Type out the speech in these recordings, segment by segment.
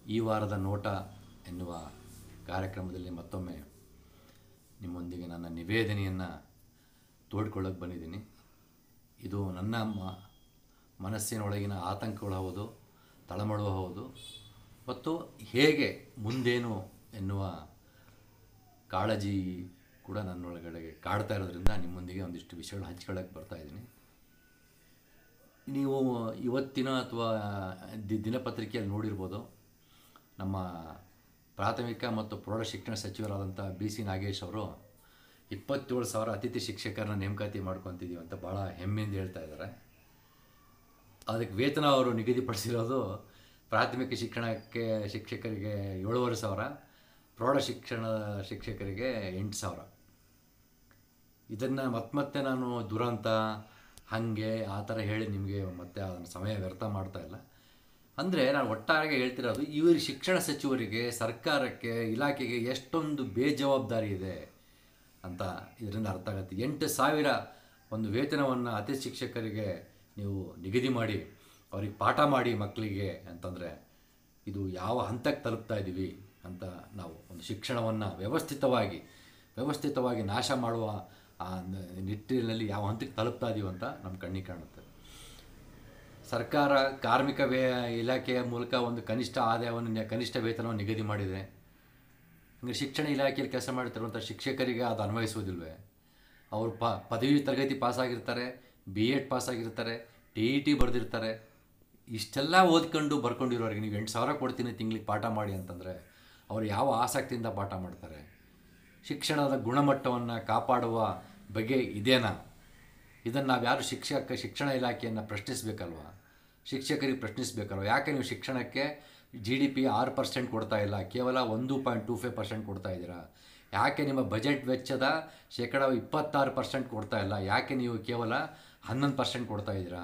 ಈ ವಾರದ ನೋಟ ಎನ್ನುವ ಕಾರ್ಯಕ್ರಮದಲ್ಲಿ ಮತ್ತೊಮ್ಮೆ ನಿಮ್ಮೊಂದಿಗೆ ನನ್ನ ನಿವೇದನೆಯನ್ನು ತೋಡ್ಕೊಳ್ಳೋಕೆ ಬಂದಿದ್ದೀನಿ ಇದು ನನ್ನ ಮ ಮನಸ್ಸಿನೊಳಗಿನ ಆತಂಕಗಳು ಹೌದು ತಳಮಳು ಹೌದು ಮತ್ತು ಹೇಗೆ ಮುಂದೇನು ಎನ್ನುವ ಕಾಳಜಿ ಕೂಡ ನನ್ನೊಳಗಡೆ ಕಾಡ್ತಾ ಇರೋದ್ರಿಂದ ನಿಮ್ಮೊಂದಿಗೆ ಒಂದಿಷ್ಟು ವಿಷಯಗಳು ಹಂಚ್ಕೊಳ್ಳೋಕೆ ಬರ್ತಾ ಇದ್ದೀನಿ ನೀವು ಇವತ್ತಿನ ಅಥವಾ ದಿ ದಿನಪತ್ರಿಕೆಯಲ್ಲಿ ನೋಡಿರ್ಬೋದು ನಮ್ಮ ಪ್ರಾಥಮಿಕ ಮತ್ತು ಪ್ರೌಢ ಶಿಕ್ಷಣ ಸಚಿವರಾದಂಥ ಬಿ ಸಿ ನಾಗೇಶ್ ಅವರು ಇಪ್ಪತ್ತೇಳು ಸಾವಿರ ಅತಿಥಿ ಶಿಕ್ಷಕರನ್ನ ನೇಮಕಾತಿ ಮಾಡ್ಕೊತಿದ್ದೀವಿ ಅಂತ ಭಾಳ ಹೆಮ್ಮೆಯಿಂದ ಹೇಳ್ತಾ ಇದ್ದಾರೆ ಅದಕ್ಕೆ ವೇತನ ಅವರು ನಿಗದಿಪಡಿಸಿರೋದು ಪ್ರಾಥಮಿಕ ಶಿಕ್ಷಣಕ್ಕೆ ಶಿಕ್ಷಕರಿಗೆ ಏಳುವರೆ ಸಾವಿರ ಪ್ರೌಢ ಶಿಕ್ಷಣ ಶಿಕ್ಷಕರಿಗೆ ಎಂಟು ಸಾವಿರ ಇದನ್ನು ಮತ್ತೆ ಮತ್ತೆ ನಾನು ದುರಂತ ಹಾಗೆ ಆ ಥರ ಹೇಳಿ ನಿಮಗೆ ಮತ್ತೆ ಅದನ್ನು ಸಮಯ ವ್ಯರ್ಥ ಮಾಡ್ತಾ ಇಲ್ಲ ಅಂದರೆ ನಾನು ಒಟ್ಟಾರೆ ಹೇಳ್ತಿರೋದು ಇವರು ಶಿಕ್ಷಣ ಸಚಿವರಿಗೆ ಸರ್ಕಾರಕ್ಕೆ ಇಲಾಖೆಗೆ ಎಷ್ಟೊಂದು ಬೇಜವಾಬ್ದಾರಿ ಇದೆ ಅಂತ ಇದರಿಂದ ಅರ್ಥ ಆಗುತ್ತೆ ಎಂಟು ಸಾವಿರ ಒಂದು ವೇತನವನ್ನು ಅತಿ ಶಿಕ್ಷಕರಿಗೆ ನೀವು ನಿಗದಿ ಮಾಡಿ ಅವ್ರಿಗೆ ಪಾಠ ಮಾಡಿ ಮಕ್ಕಳಿಗೆ ಅಂತಂದರೆ ಇದು ಯಾವ ಹಂತಕ್ಕೆ ತಲುಪ್ತಾ ಇದ್ದೀವಿ ಅಂತ ನಾವು ಒಂದು ಶಿಕ್ಷಣವನ್ನು ವ್ಯವಸ್ಥಿತವಾಗಿ ವ್ಯವಸ್ಥಿತವಾಗಿ ನಾಶ ಮಾಡುವ ಆ ನ- ನಿಟ್ಟಿನಲ್ಲಿ ಯಾವ ಹಂತಕ್ಕೆ ತಲುಪ್ತಾ ಇದ್ದೀವಿ ಅಂತ ನಮ್ಮ ಕಣ್ಣಿಗೆ ಕಾಣುತ್ತೆ ಸರ್ಕಾರ ಕಾರ್ಮಿಕ ವೇ ಇಲಾಖೆಯ ಮೂಲಕ ಒಂದು ಕನಿಷ್ಠ ಆದಾಯವನ್ನು ನಿ- ಕನಿಷ್ಠ ವೇತನವನ್ನು ನಿಗದಿ ಮಾಡಿದೆ ಹಂಗೆ ಶಿಕ್ಷಣ ಇಲಾಖೆಯಲ್ಲಿ ಕೆಲಸ ಮಾಡ್ತಿರುವಂಥ ಶಿಕ್ಷಕರಿಗೆ ಅದು ಅನ್ವಯಿಸೋದಿಲ್ವೇ ಅವರು ಪ ಪದವಿ ತರಗತಿ ಪಾಸಾಗಿರ್ತಾರೆ ಬಿ ಎಡ್ ಪಾಸಾಗಿರ್ತಾರೆ ಟಿ ಇ ಟಿ ಬರೆದಿರ್ತಾರೆ ಇಷ್ಟೆಲ್ಲ ಓದ್ಕೊಂಡು ಬರ್ಕೊಂಡಿರೋರಿಗೆ ನೀವು ಎಂಟು ಸಾವಿರ ಕೊಡ್ತೀನಿ ತಿಂಗಳಿಗೆ ಪಾಠ ಮಾಡಿ ಅಂತಂದರೆ ಅವರು ಯಾವ ಆಸಕ್ತಿಯಿಂದ ಪಾಠ ಮಾಡ್ತಾರೆ ಶಿಕ್ಷಣದ ಗುಣಮಟ್ಟವನ್ನು ಕಾಪಾಡುವ ಬಗ್ಗೆ ಇದೇನಾ ಇದನ್ನು ನಾವು ಯಾರು ಶಿಕ್ಷಕ ಶಿಕ್ಷಣ ಇಲಾಖೆಯನ್ನು ಪ್ರಶ್ನಿಸಬೇಕಲ್ವ ಶಿಕ್ಷಕರಿಗೆ ಪ್ರಶ್ನಿಸಬೇಕಲ್ವ ಯಾಕೆ ನೀವು ಶಿಕ್ಷಣಕ್ಕೆ ಜಿ ಡಿ ಪಿ ಆರು ಪರ್ಸೆಂಟ್ ಕೊಡ್ತಾ ಇಲ್ಲ ಕೇವಲ ಒಂದು ಪಾಯಿಂಟ್ ಟೂ ಫೈವ್ ಪರ್ಸೆಂಟ್ ಕೊಡ್ತಾ ಇದ್ದೀರಾ ಯಾಕೆ ನಿಮ್ಮ ಬಜೆಟ್ ವೆಚ್ಚದ ಶೇಕಡ ಇಪ್ಪತ್ತಾರು ಪರ್ಸೆಂಟ್ ಕೊಡ್ತಾ ಇಲ್ಲ ಯಾಕೆ ನೀವು ಕೇವಲ ಹನ್ನೊಂದು ಪರ್ಸೆಂಟ್ ಕೊಡ್ತಾ ಇದ್ದೀರಾ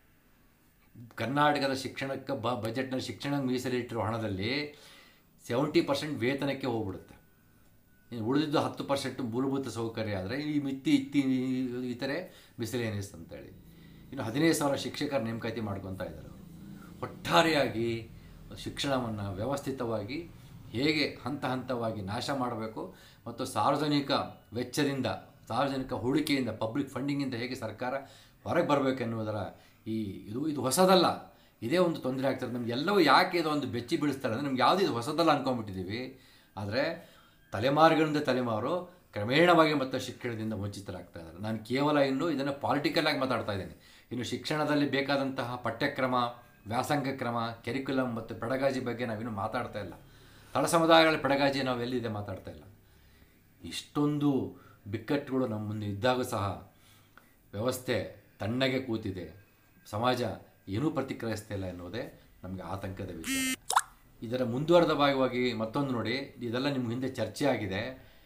ಕರ್ನಾಟಕದ ಶಿಕ್ಷಣಕ್ಕೆ ಬ ಬಜೆಟ್ನಲ್ಲಿ ಶಿಕ್ಷಣ ಮೀಸಲಿಟ್ಟಿರೋ ಹಣದಲ್ಲಿ ಸೆವೆಂಟಿ ಪರ್ಸೆಂಟ್ ವೇತನಕ್ಕೆ ಹೋಗ್ಬಿಡುತ್ತೆ ಇನ್ನು ಉಳಿದಿದ್ದು ಹತ್ತು ಪರ್ಸೆಂಟ್ ಮೂಲಭೂತ ಸೌಕರ್ಯ ಆದರೆ ಈ ಮಿತ್ತಿ ಇತ್ತಿ ಇತರೆ ಮಿಸಲೇನಿಸ್ ಅಂತೇಳಿ ಇನ್ನು ಹದಿನೈದು ಸಾವಿರ ಶಿಕ್ಷಕರ ನೇಮಕಾತಿ ಮಾಡ್ಕೊತಾ ಇದ್ದಾರೆ ಅವರು ಒಟ್ಟಾರೆಯಾಗಿ ಶಿಕ್ಷಣವನ್ನು ವ್ಯವಸ್ಥಿತವಾಗಿ ಹೇಗೆ ಹಂತ ಹಂತವಾಗಿ ನಾಶ ಮಾಡಬೇಕು ಮತ್ತು ಸಾರ್ವಜನಿಕ ವೆಚ್ಚದಿಂದ ಸಾರ್ವಜನಿಕ ಹೂಡಿಕೆಯಿಂದ ಪಬ್ಲಿಕ್ ಫಂಡಿಂಗಿಂದ ಹೇಗೆ ಸರ್ಕಾರ ಹೊರಗೆ ಬರಬೇಕೆನ್ನುವುದರ ಈ ಇದು ಇದು ಹೊಸದಲ್ಲ ಇದೇ ಒಂದು ತೊಂದರೆ ಆಗ್ತದೆ ನಮ್ಗೆ ಎಲ್ಲವೂ ಯಾಕೆ ಇದು ಒಂದು ಬೆಚ್ಚಿ ಬೀಳಿಸ್ತಾರೆ ಅಂದರೆ ನಮ್ಗೆ ಯಾವುದು ಇದು ಹೊಸದಲ್ಲ ಅಂದ್ಕೊಂಡ್ಬಿಟ್ಟಿದ್ದೀವಿ ಆದರೆ ತಲೆಮಾರುಗಳಿಂದ ತಲೆಮಾರು ಕ್ರಮೇಣವಾಗಿ ಮತ್ತು ಶಿಕ್ಷಣದಿಂದ ವಂಚಿತರಾಗ್ತಾ ಇದ್ದಾರೆ ನಾನು ಕೇವಲ ಇನ್ನು ಇದನ್ನು ಪಾಲಿಟಿಕಲ್ ಆಗಿ ಮಾತಾಡ್ತಾ ಇದ್ದೇನೆ ಇನ್ನು ಶಿಕ್ಷಣದಲ್ಲಿ ಬೇಕಾದಂತಹ ಪಠ್ಯಕ್ರಮ ವ್ಯಾಸಂಗ ಕ್ರಮ ಕೆರಿಕ್ಯುಲಮ್ ಮತ್ತು ಪೆಡಗಾಜಿ ಬಗ್ಗೆ ನಾವಿನ್ನು ಮಾತಾಡ್ತಾ ಇಲ್ಲ ತಳ ಸಮುದಾಯಗಳ ಪೆಡಗಾಜಿ ನಾವು ಎಲ್ಲಿದೆ ಮಾತಾಡ್ತಾ ಇಲ್ಲ ಇಷ್ಟೊಂದು ಬಿಕ್ಕಟ್ಟುಗಳು ನಮ್ಮ ಮುಂದೆ ಇದ್ದಾಗ ಸಹ ವ್ಯವಸ್ಥೆ ತಣ್ಣಗೆ ಕೂತಿದೆ ಸಮಾಜ ಏನೂ ಪ್ರತಿಕ್ರಿಯಿಸ್ತಾ ಇಲ್ಲ ಎನ್ನುವುದೇ ನಮಗೆ ಆತಂಕದ ವಿಷಯ ಇದರ ಮುಂದುವರೆದ ಭಾಗವಾಗಿ ಮತ್ತೊಂದು ನೋಡಿ ಇದೆಲ್ಲ ನಿಮ್ಮ ಹಿಂದೆ ಚರ್ಚೆ ಆಗಿದೆ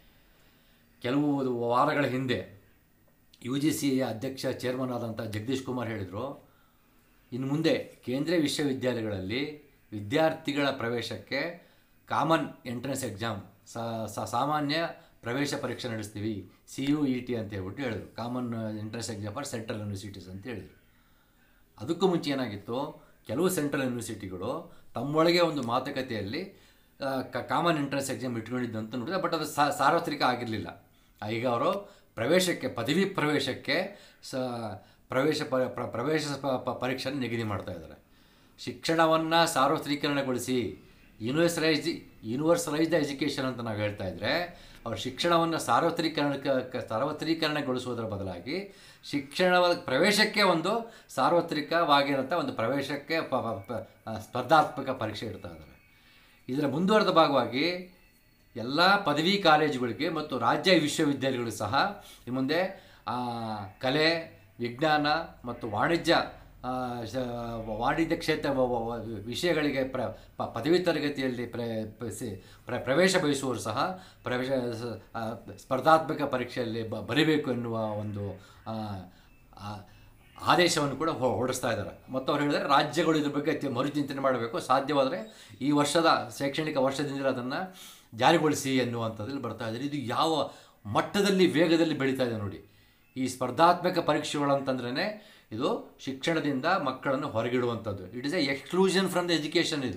ಕೆಲವು ವಾರಗಳ ಹಿಂದೆ ಯು ಜಿ ಸಿ ಅಧ್ಯಕ್ಷ ಚೇರ್ಮನ್ ಆದಂಥ ಜಗದೀಶ್ ಕುಮಾರ್ ಹೇಳಿದರು ಇನ್ನು ಮುಂದೆ ಕೇಂದ್ರೀಯ ವಿಶ್ವವಿದ್ಯಾಲಯಗಳಲ್ಲಿ ವಿದ್ಯಾರ್ಥಿಗಳ ಪ್ರವೇಶಕ್ಕೆ ಕಾಮನ್ ಎಂಟ್ರೆನ್ಸ್ ಎಕ್ಸಾಮ್ ಸಾಮಾನ್ಯ ಪ್ರವೇಶ ಪರೀಕ್ಷೆ ನಡೆಸ್ತೀವಿ ಸಿ ಯು ಇ ಟಿ ಅಂತ ಹೇಳ್ಬಿಟ್ಟು ಹೇಳಿದ್ರು common entrance exam for central universities ಅಂತ ಹೇಳಿದರು ಅದಕ್ಕೂ ಮುಂಚೆ ಏನಾಗಿತ್ತು ಕೆಲವು ಸೆಂಟ್ರಲ್ ಯೂನಿವರ್ಸಿಟಿಗಳು ತಮ್ಮೊಳಗೆ ಒಂದು ಮಾತುಕತೆಯಲ್ಲಿ ಕಾಮನ್ ಎಂಟ್ರೆನ್ಸ್ ಎಕ್ಸಾಮ್ ಇಟ್ಕೊಂಡಿದ್ದಂತ ನೋಡಿದ್ರೆ ಬಟ್ ಅದು ಸಾ- ಸಾರ್ವತ್ರಿಕ ಆಗಿರಲಿಲ್ಲ ಈಗ ಅವರು ಪ್ರವೇಶಕ್ಕೆ ಪದವಿ ಪ್ರವೇಶಕ್ಕೆ ಸ ಪ್ರವೇಶ ಪ ಪ್ರ- ಪ್ರವೇಶ ಪ- ಪ- ಪರೀಕ್ಷೆಯನ್ನು ನಿಗದಿ ಮಾಡ್ತಾ ಇದ್ದಾರೆ ಶಿಕ್ಷಣವನ್ನು ಸಾರ್ವತ್ರೀಕರಣಗೊಳಿಸಿ ಯೂನಿವರ್ಸಲೈಸ್ ಯೂನಿವರ್ಸಲೈಸ್ಡ್ ಎಜುಕೇಷನ್ ಅಂತ ನಾವು ಹೇಳ್ತಾ ಇದ್ದರೆ ಅವ್ರ ಶಿಕ್ಷಣವನ್ನು ಸಾರ್ವತ್ರೀಕರಣ ಸಾರ್ವತ್ರೀಕರಣಗೊಳಿಸುವುದರ ಬದಲಾಗಿ ಶಿಕ್ಷಣ ಪ್ರವೇಶಕ್ಕೆ ಒಂದು ಸಾರ್ವತ್ರಿಕವಾಗಿರೋಂಥ ಒಂದು ಪ್ರವೇಶಕ್ಕೆ ಪ- ಪ- ಪ- ಸ್ಪರ್ಧಾತ್ಮಕ ಪರೀಕ್ಷೆ ಇಡ್ತಾ ಇದ್ದಾರೆ ಇದರ ಮುಂದುವರೆದ ಭಾಗವಾಗಿ ಎಲ್ಲ ಪದವಿ ಕಾಲೇಜುಗಳಿಗೆ ಮತ್ತು ರಾಜ್ಯ ವಿಶ್ವವಿದ್ಯಾಲಯಗಳು ಸಹ ಈ ಮುಂದೆ ಆ, ಕಲೆ ವಿಜ್ಞಾನ ಮತ್ತು ವಾಣಿಜ್ಯ ಆ, ಶ- ವಾಣಿಜ್ಯ ಕ್ಷೇತ್ರ ವ- ವ- ವ- ವಿಷಯಗಳಿಗೆ ಪ್ರ ಪ- ಪದವಿ ತರಗತಿಯಲ್ಲಿ ಪ್ರ ಪ- ಸಿ- ಪ್ರ- ಪ್ರವೇಶ ಬಯಸುವವರು ಸಹ ಪ್ರವೇಶ ಸ- ಆ, ಸ್ಪರ್ಧಾತ್ಮಕ ಪರೀಕ್ಷೆಯಲ್ಲಿ ಬ ಬರೀಬೇಕು ಎನ್ನುವ ಒಂದು ಆ, ಆ, ಆದೇಶವನ್ನು ಕೂಡ ಹೊ- ಹೊರಡಿಸ್ತಾ ಇದ್ದಾರೆ ಮತ್ತು ಅವ್ರು ಹೇಳಿದರೆ ರಾಜ್ಯಗಳು ಇದ್ರ ಬಗ್ಗೆ ತಿ- ಮರುಚಿಂತನೆ ಮಾಡಬೇಕು ಸಾಧ್ಯವಾದರೆ ಈ ವರ್ಷದ ಶೈಕ್ಷಣಿಕ ವರ್ಷದಿಂದ ಅದನ್ನು ಜಾರಿಗೊಳಿಸಿ ಎನ್ನುವಂಥದ್ರಲ್ಲಿ ಬರ್ತಾ ಇದ್ದಾರೆ ಇದು ಯಾವ ಮಟ್ಟದಲ್ಲಿ ವೇಗದಲ್ಲಿ ಬೆಳೀತಾ ಇದೆ ನೋಡಿ ಈ ಸ್ಪರ್ಧಾತ್ಮಕ ಪರೀಕ್ಷೆಗಳು ಅಂತಂದ್ರೇ ಇದು ಶಿಕ್ಷಣದಿಂದ ಮಕ್ಕಳನ್ನು ಹೊರಗಿಡುವಂಥದ್ದು it is a exclusion from the education ಇದು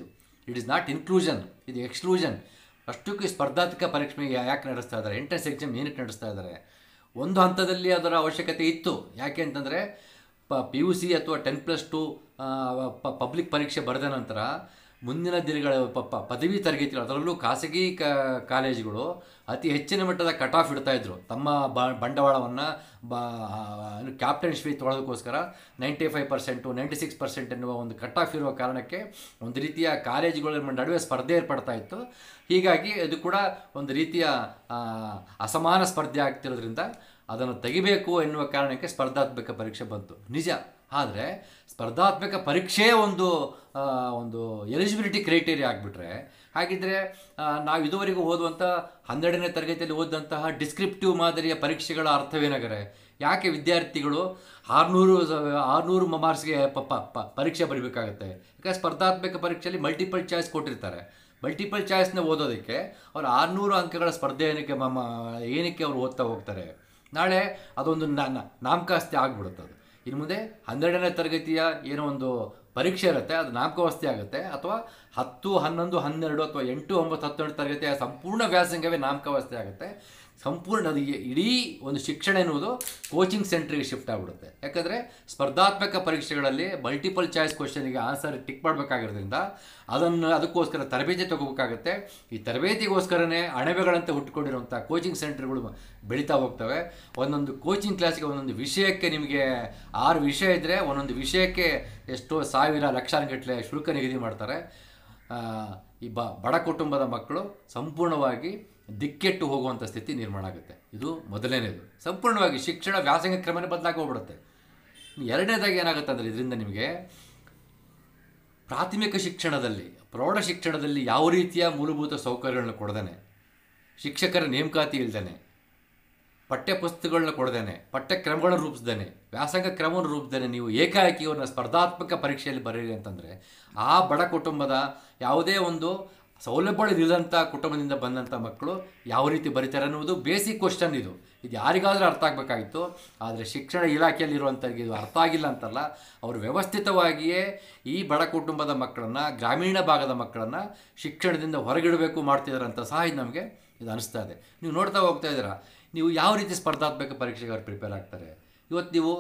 ಇಟ್ ಇಸ್ ನಾಟ್ ಇನ್ಕ್ಲೂಷನ್ ಇದು ಎಕ್ಸ್ಕ್ಲೂಷನ್ ಅಷ್ಟಕ್ಕೂ ಈ ಸ್ಪರ್ಧಾತ್ಮಕ ಪರೀಕ್ಷೆ ಯಾಕೆ ನಡೆಸ್ತಾ ಇದ್ದಾರೆ ಎಂಟ್ರೆನ್ಸ್ ಎಕ್ಸಾಮ್ ಏನಕ್ಕೆ ನಡೆಸ್ತಾ ಇದ್ದಾರೆ ಒಂದು ಹಂತದಲ್ಲಿ ಅದರ ಅವಶ್ಯಕತೆ ಇತ್ತು ಯಾಕೆ ಅಂತಂದರೆ ಪ ಪಿ ಯು ಸಿ ಅಥವಾ ಟೆನ್ ಪ್ಲಸ್ ಟು ಪಬ್ಲಿಕ್ ಪರೀಕ್ಷೆ ಬರೆದ ನಂತರ ಮುಂದಿನ ದಿನಗಳ ಪ ಪ- ಪದವಿ ತರಗತಿಗಳು ಅದರಲ್ಲೂ ಖಾಸಗಿ ಕ ಕಾಲೇಜುಗಳು ಅತಿ ಹೆಚ್ಚಿನ ಮಟ್ಟದ ಕಟ್ ಆಫ್ ಇಡ್ತಾ ಇದ್ರು ತಮ್ಮ ಬ ಬಂಡವಾಳವನ್ನು ಬ ಕ್ಯಾಪ್ಟನ್ಶಿಪ್ ತೊಗೊಳೋದಕ್ಕೋಸ್ಕರ ninety five percent ninety six percent ಎನ್ನುವ ಒಂದು ಕಟ್ ಆಫ್ ಇರುವ ಕಾರಣಕ್ಕೆ ಒಂದು ರೀತಿಯ ಕಾಲೇಜುಗಳ ನಡುವೆ ಸ್ಪರ್ಧೆ ಏರ್ಪಡ್ತಾ ಇತ್ತು ಹೀಗಾಗಿ ಇದು ಕೂಡ ಒಂದು ರೀತಿಯ ಆ, ಅಸಮಾನ ಸ್ಪರ್ಧೆ ಆಗ್ತಿರೋದ್ರಿಂದ ಅದನ್ನು ತೆಗಿಬೇಕು ಎನ್ನುವ ಕಾರಣಕ್ಕೆ ಸ್ಪರ್ಧಾತ್ಮಕ ಪರೀಕ್ಷೆ ಬಂತು ನಿಜ ಆದರೆ ಸ್ಪರ್ಧಾತ್ಮಕ ಪರೀಕ್ಷೆ ಒಂದು ಆ, ಒಂದು ಎಲಿಜಿಬಿಲಿಟಿ ಕ್ರೈಟೇರಿಯಾ ಆಗಿಬಿಟ್ರೆ ಹಾಗಿದ್ರೆ ಆ, ನಾವು ಇದುವರೆಗೂ ಓದುವಂಥ ಹನ್ನೆರಡನೇ ತರಗತಿಯಲ್ಲಿ ಓದಂತಹ ಡಿಸ್ಕ್ರಿಪ್ಟಿವ್ ಮಾದರಿಯ ಪರೀಕ್ಷೆಗಳ ಅರ್ಥವೇನಾಗರೆ ಯಾಕೆ ವಿದ್ಯಾರ್ಥಿಗಳು ಆರುನೂರು ಆರುನೂರು ಮಾರ್ಕ್ಸ್ಗೆ ಪ ಪ- ಪ- ಪರೀಕ್ಷೆ ಬರೀಬೇಕಾಗತ್ತೆ ಯಾಕಂದ್ರೆ ಸ್ಪರ್ಧಾತ್ಮಕ ಪರೀಕ್ಷೆಯಲ್ಲಿ ಮಲ್ಟಿಪಲ್ ಚಾಯ್ಸ್ ಕೊಟ್ಟಿರ್ತಾರೆ ಮಲ್ಟಿಪಲ್ ಚಾಯ್ಸ್ನ ಓದೋದಕ್ಕೆ ಅವ್ರು ಆರುನೂರು ಅಂಕಗಳ ಸ್ಪರ್ಧೆ ಏನಕ್ಕೆ ಮ- ಮ- ಏನಕ್ಕೆ ಅವ್ರು ಓದ್ತಾ ಹೋಗ್ತಾರೆ ನಾಳೆ ಅದೊಂದು ನಾ- ನಾ- ನಾಮಕಾಸ್ತಿ ಆಗ್ಬಿಡುತ್ತೆ ಅದು ಇನ್ನು ಮುಂದೆ ಹನ್ನೆರಡನೇ ತರಗತಿಯ ಏನೋ ಒಂದು ಪರೀಕ್ಷೆ ಇರುತ್ತೆ ಅದು ನಾಮಕಾವಸ್ಥೆ ಆಗುತ್ತೆ ಅಥವಾ ಹತ್ತು ಹನ್ನೊಂದು ಹನ್ನೆರಡು ಅಥವಾ ಎಂಟು ಒಂಬತ್ತು ಹತ್ತೊಂದು ತರಗತಿಯ ಸಂಪೂರ್ಣ ವ್ಯಾಸಂಗವೇ ನಾಮಕಾವಸ್ಥೆ ಆಗುತ್ತೆ ಸಂಪೂರ್ಣ ಅದು ಈ- ಇಡೀ ಒಂದು ಶಿಕ್ಷಣ ಎನ್ನುವುದು ಕೋಚಿಂಗ್ ಸೆಂಟ್ರಿಗೆ ಶಿಫ್ಟ್ ಆಗಿಬಿಡುತ್ತೆ ಯಾಕಂದರೆ ಸ್ಪರ್ಧಾತ್ಮಕ ಪರೀಕ್ಷೆಗಳಲ್ಲಿ ಮಲ್ಟಿಪಲ್ ಚಾಯ್ಸ್ ಕ್ವಶನಿಗೆ ಆನ್ಸರ್ ಟಿಕ್ ಮಾಡಬೇಕಾಗಿರೋದ್ರಿಂದ ಅದನ್ನು ಅದಕ್ಕೋಸ್ಕರ ತರಬೇತಿ ತಗೋಬೇಕಾಗತ್ತೆ ಈ ತರಬೇತಿಗೋಸ್ಕರನೇ ಅಣಬೆಗಳಂತೆ ಹುಟ್ಟುಕೊಂಡಿರುವಂಥ ಕೋಚಿಂಗ್ ಸೆಂಟರ್ಗಳು ಬೆಳೀತಾ ಹೋಗ್ತವೆ ಒಂದೊಂದು ಕೋಚಿಂಗ್ ಕ್ಲಾಸ್ಗೆ ಒಂದೊಂದು ವಿಷಯಕ್ಕೆ ನಿಮಗೆ ಆರು ವಿಷಯ ಇದ್ದರೆ ಒಂದೊಂದು ವಿಷಯಕ್ಕೆ ಎಷ್ಟೋ ಸಾವಿರ ಲಕ್ಷಾನುಗಟ್ಟಲೆ ಶುಲ್ಕ ನಿಗದಿ ಮಾಡ್ತಾರೆ ಆ, ಈ ಬ ಬಡ ಕುಟುಂಬದ ಮಕ್ಕಳು ಸಂಪೂರ್ಣವಾಗಿ ದಿಕ್ಕೆಟ್ಟು ಹೋಗುವಂಥ ಸ್ಥಿತಿ ನಿರ್ಮಾಣ ಆಗುತ್ತೆ ಇದು ಮೊದಲನೇದು ಸಂಪೂರ್ಣವಾಗಿ ಶಿಕ್ಷಣ ವ್ಯಾಸಂಗ ಕ್ರಮನೇ ಬದಲಾಗಿ ಹೋಗ್ಬಿಡುತ್ತೆ ಎರಡನೇದಾಗಿ ಏನಾಗುತ್ತೆ ಅಂದರೆ ಇದರಿಂದ ನಿಮಗೆ ಪ್ರಾಥಮಿಕ ಶಿಕ್ಷಣದಲ್ಲಿ ಪ್ರೌಢ ಶಿಕ್ಷಣದಲ್ಲಿ ಯಾವ ರೀತಿಯ ಮೂಲಭೂತ ಸೌಕರ್ಯಗಳನ್ನ ಕೊಡ್ದೇನೆ ಶಿಕ್ಷಕರ ನೇಮಕಾತಿ ಇಲ್ದೇನೆ ಪಠ್ಯಪುಸ್ತಕಗಳನ್ನ ಕೊಡ್ದೇನೆ ಪಠ್ಯಕ್ರಮಗಳನ್ನ ರೂಪಿಸ್ದೇನೆ ವ್ಯಾಸಂಗ ಕ್ರಮವನ್ನು ರೂಪಿಸ್ದೇನೆ ನೀವು ಏಕಾಏಕಿ ಅವ್ರನ್ನ ಸ್ಪರ್ಧಾತ್ಮಕ ಪರೀಕ್ಷೆಯಲ್ಲಿ ಬರೀರಿ ಅಂತಂದರೆ ಆ ಬಡ ಕುಟುಂಬದ ಯಾವುದೇ ಒಂದು ಸೌಲಭ್ಯಗಳಿಲ್ಲದಂಥ ಕುಟುಂಬದಿಂದ ಬಂದಂಥ ಮಕ್ಕಳು ಯಾವ ರೀತಿ ಬರೀತಾರೆ ಅನ್ನೋದು ಬೇಸಿಕ್ ಕ್ವಶನ್ ಇದು ಇದು ಯಾರಿಗಾದರೂ ಅರ್ಥ ಆಗಬೇಕಾಗಿತ್ತು ಆದರೆ ಶಿಕ್ಷಣ ಇಲಾಖೆಯಲ್ಲಿರುವಂಥವ್ರಿಗೆ ಇದು ಅರ್ಥ ಆಗಿಲ್ಲ ಅಂತಲ್ಲ ಅವರು ವ್ಯವಸ್ಥಿತವಾಗಿಯೇ ಈ ಬಡ ಕುಟುಂಬದ ಮಕ್ಕಳನ್ನು ಗ್ರಾಮೀಣ ಭಾಗದ ಮಕ್ಕಳನ್ನು ಶಿಕ್ಷಣದಿಂದ ಹೊರಗಿಡಬೇಕು ಮಾಡ್ತಿದ್ದಾರೆ ಅಂತ ಸಹ ಇದು ನಮಗೆ ಇದು ಅನಿಸ್ತಾ ಇದೆ ನೀವು ನೋಡ್ತಾ ಹೋಗ್ತಾ ಇದ್ದೀರಾ ನೀವು ಯಾವ ರೀತಿ ಸ್ಪರ್ಧಾತ್ಮಕ ಪರೀಕ್ಷೆಗೆ ಅವ್ರು ಪ್ರಿಪೇರ್ ಆಗ್ತಾರೆ ಇವತ್ತು ನೀವು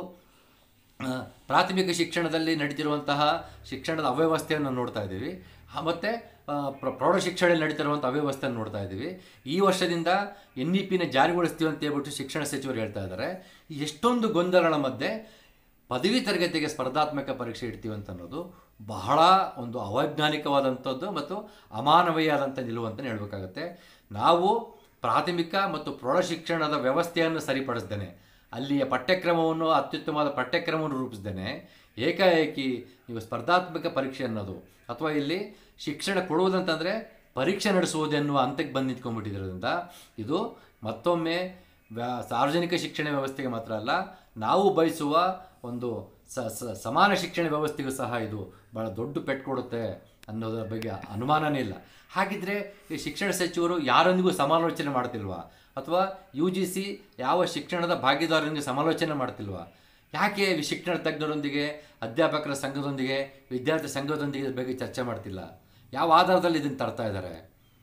ಆ, ಪ್ರಾಥಮಿಕ ಶಿಕ್ಷಣದಲ್ಲಿ ನಡೀತಿರುವಂತಹ ಶಿಕ್ಷಣದ ಅವ್ಯವಸ್ಥೆಯನ್ನು ನೋಡ್ತಾ ಇದ್ದೀವಿ ಹ- ಮತ್ತೆ ಆ, ಪ್ರ- ಪ್ರೌಢ ಶಿಕ್ಷಣದಲ್ಲಿ ನಡೀತಿರುವಂಥ ಅವ್ಯವಸ್ಥೆಯನ್ನು ನೋಡ್ತಾ ಇದ್ದೀವಿ ಈ ವರ್ಷದಿಂದ ಎನ್ ಇ ಪಿನ ಜಾರಿಗೊಳಿಸ್ತೀವಿ ಅಂತ ಹೇಳ್ಬಿಟ್ಟು ಶಿಕ್ಷಣ ಸಚಿವರು ಹೇಳ್ತಾ ಇದ್ದಾರೆ ಈ ಎಷ್ಟೊಂದು ಗೊಂದಲಗಳ ಮಧ್ಯೆ ಪದವಿ ತರಗತಿಗೆ ಸ್ಪರ್ಧಾತ್ಮಕ ಪರೀಕ್ಷೆ ಇಡ್ತೀವಿ ಅಂತ ಅನ್ನೋದು ಬಹಳ ಒಂದು ಅವೈಜ್ಞಾನಿಕವಾದಂಥದ್ದು ಮತ್ತು ಅಮಾನವೀಯಾದಂಥ ನಿಲುವು ಅಂತಲೇ ಹೇಳಬೇಕಾಗತ್ತೆ ನಾವು ಪ್ರಾಥಮಿಕ ಮತ್ತು ಪ್ರೌಢ ಶಿಕ್ಷಣದ ವ್ಯವಸ್ಥೆಯನ್ನು ಸರಿಪಡಿಸ್ದೇನೆ ಅಲ್ಲಿಯ ಪಠ್ಯಕ್ರಮವನ್ನು ಅತ್ಯುತ್ತಮವಾದ ಪಠ್ಯಕ್ರಮವನ್ನು ರೂಪಿಸ್ದೇನೆ ಏಕಾಏಕಿ ನೀವು ಸ್ಪರ್ಧಾತ್ಮಕ ಪರೀಕ್ಷೆ ಅನ್ನೋದು ಅಥವಾ ಇಲ್ಲಿ ಶಿಕ್ಷಣ ಕೊಡುವುದಂತಂದರೆ ಪರೀಕ್ಷೆ ನಡೆಸುವುದು ಎನ್ನುವ ಹಂತಕ್ಕೆ ಬಂದು ನಿಂತ್ಕೊಂಡ್ಬಿಟ್ಟಿರೋದ್ರಿಂದ ಇದು ಮತ್ತೊಮ್ಮೆ ವ್ಯಾ- ಸಾರ್ವಜನಿಕ ಶಿಕ್ಷಣ ವ್ಯವಸ್ಥೆಗೆ ಮಾತ್ರ ಅಲ್ಲ ನಾವು ಬಯಸುವ ಒಂದು ಸ ಸ- ಸಮಾನ ಶಿಕ್ಷಣ ವ್ಯವಸ್ಥೆಗೂ ಸಹ ಇದು ಭಾಳ ದೊಡ್ಡ ಪೆಟ್ಟು ಕೊಡುತ್ತೆ ಅನ್ನೋದರ ಬಗ್ಗೆ ಅನುಮಾನನೇ ಇಲ್ಲ ಹಾಗಿದ್ರೆ ಈ ಶಿಕ್ಷಣ ಸಚಿವರು ಯಾರೊಂದಿಗೂ ಸಮಾಲೋಚನೆ ಮಾಡ್ತಿಲ್ವಾ ಅಥವಾ ಯು ಜಿ ಸಿ ಯಾವ ಶಿಕ್ಷಣದ ಭಾಗಿದಾರರೊಂದಿಗೆ ಸಮಾಲೋಚನೆ ಮಾಡ್ತಿಲ್ವಾ ಯಾಕೆ ಈ ಶಿಕ್ಷಣ ತಜ್ಞರೊಂದಿಗೆ ಅಧ್ಯಾಪಕರ ಸಂಘದೊಂದಿಗೆ ವಿದ್ಯಾರ್ಥಿ ಸಂಘದೊಂದಿಗೆ ಇದ್ರ ಬಗ್ಗೆ ಚರ್ಚೆ ಮಾಡ್ತಿಲ್ಲ ಯಾವ ಆಧಾರದಲ್ಲಿ ಇದನ್ನು ತರ್ತಾ ಇದ್ದಾರೆ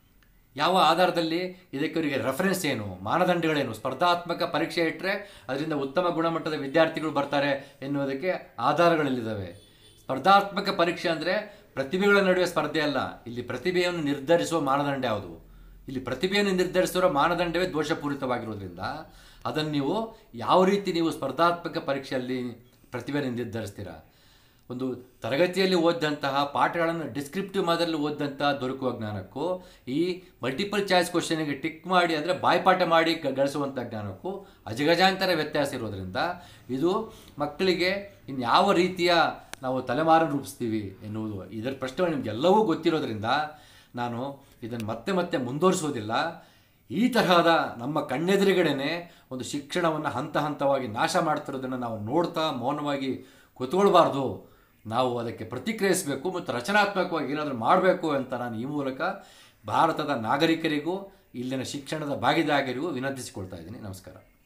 ಯಾವ ಆಧಾರದಲ್ಲಿ ಇದಕ್ಕೆ ಅವರಿಗೆ ರೆಫರೆನ್ಸ್ ಏನು ಮಾನದಂಡಗಳೇನು ಸ್ಪರ್ಧಾತ್ಮಕ ಪರೀಕ್ಷೆ ಇಟ್ಟರೆ ಅದರಿಂದ ಉತ್ತಮ ಗುಣಮಟ್ಟದ ವಿದ್ಯಾರ್ಥಿಗಳು ಬರ್ತಾರೆ ಎನ್ನುವುದಕ್ಕೆ ಆಧಾರಗಳೆಲ್ಲಿದ್ದಾವೆ ಸ್ಪರ್ಧಾತ್ಮಕ ಪರೀಕ್ಷೆ ಅಂದರೆ ಪ್ರತಿಭೆಗಳ ನಡುವೆ ಸ್ಪರ್ಧೆ ಅಲ್ಲ ಇಲ್ಲಿ ಪ್ರತಿಭೆಯನ್ನು ನಿರ್ಧರಿಸುವ ಮಾನದಂಡ ಯಾವುದು ಇಲ್ಲಿ ಪ್ರತಿಭೆಯನ್ನು ನಿರ್ಧರಿಸಿರೋ ಮಾನದಂಡವೇ ದೋಷಪೂರಿತವಾಗಿರೋದ್ರಿಂದ ಅದನ್ನು ನೀವು ಯಾವ ರೀತಿ ನೀವು ಸ್ಪರ್ಧಾತ್ಮಕ ಪರೀಕ್ಷೆಯಲ್ಲಿ ಪ್ರತಿಭೆಯನ್ನು ನಿರ್ಧರಿಸ್ತೀರಾ ಒಂದು ತರಗತಿಯಲ್ಲಿ ಓದಿದಂತಹ ಪಾಠಗಳನ್ನು ಡಿಸ್ಕ್ರಿಪ್ಟಿವ್ ಮಾದರಿಯಲ್ಲಿ ಓದಿದಂತಹ ದೊರಕುವ ಜ್ಞಾನಕ್ಕೂ ಈ ಮಲ್ಟಿಪಲ್ ಚಾಯ್ಸ್ ಕ್ವಶನಿಗೆ ಟಿಕ್ ಮಾಡಿ ಅಂದರೆ ಬಾಯ್ಪಾಠ ಮಾಡಿ ಗ- ಗಳಿಸುವಂಥ ಜ್ಞಾನಕ್ಕೂ ಅಜಗಜಾಂತರ ವ್ಯತ್ಯಾಸ ಇರೋದ್ರಿಂದ ಇದು ಮಕ್ಕಳಿಗೆ ಇನ್ಯಾವ ರೀತಿಯ ನಾವು ತಲೆಮಾರು ರೂಪಿಸ್ತೀವಿ ಎನ್ನುವುದು ಇದರ ಪ್ರಶ್ನೆಗಳು ನಿಮಗೆಲ್ಲವೂ ಗೊತ್ತಿರೋದ್ರಿಂದ ನಾನು ಇದನ್ನು ಮತ್ತೆ ಮತ್ತೆ ಮುಂದುವರಿಸೋದಿಲ್ಲ ಈ ತರಹದ ನಮ್ಮ ಕಣ್ಣೆದುರುಗಡೆನೆ ಒಂದು ಶಿಕ್ಷಣವನ್ನು ಹಂತ ಹಂತವಾಗಿ ನಾಶ ಮಾಡ್ತಿರೋದನ್ನು ನಾವು ನೋಡ್ತಾ ಮೌನವಾಗಿ ಕೂತ್ಕೊಳ್ಬಾರ್ದು ನಾವು ಅದಕ್ಕೆ ಪ್ರತಿಕ್ರಿಯಿಸಬೇಕು ಮತ್ತು ರಚನಾತ್ಮಕವಾಗಿ ಏನಾದರೂ ಮಾಡಬೇಕು ಅಂತ ನಾನು ಈ ಮೂಲಕ ಭಾರತದ ನಾಗರಿಕರಿಗೂ ಇಲ್ಲಿನ ಶಿಕ್ಷಣದ ಭಾಗಿದಾರರಿಗೂ ವಿನಂತಿಸಿಕೊಳ್ತಾ ಇದ್ದೀನಿ ನಮಸ್ಕಾರ